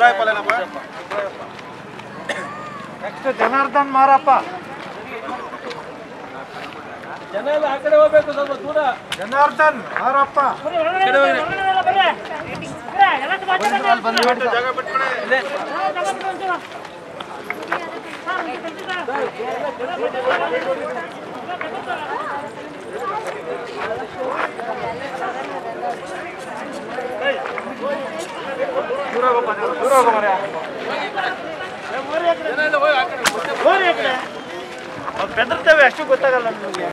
next Janardhan Marappa ಜನ ಎಲ್ಲ ಆ ಕಡೆ ಹೋಗ್ಬೇಕು ಸ್ವಲ್ಪ ದೂರ ಜನಾರ್ದನ್ ಮಾರಪ್ಪ ಬೆದರ್ತೇವೆ ಅಷ್ಟು ಗೊತ್ತಾಗಲ್ಲ ನಮಗೆ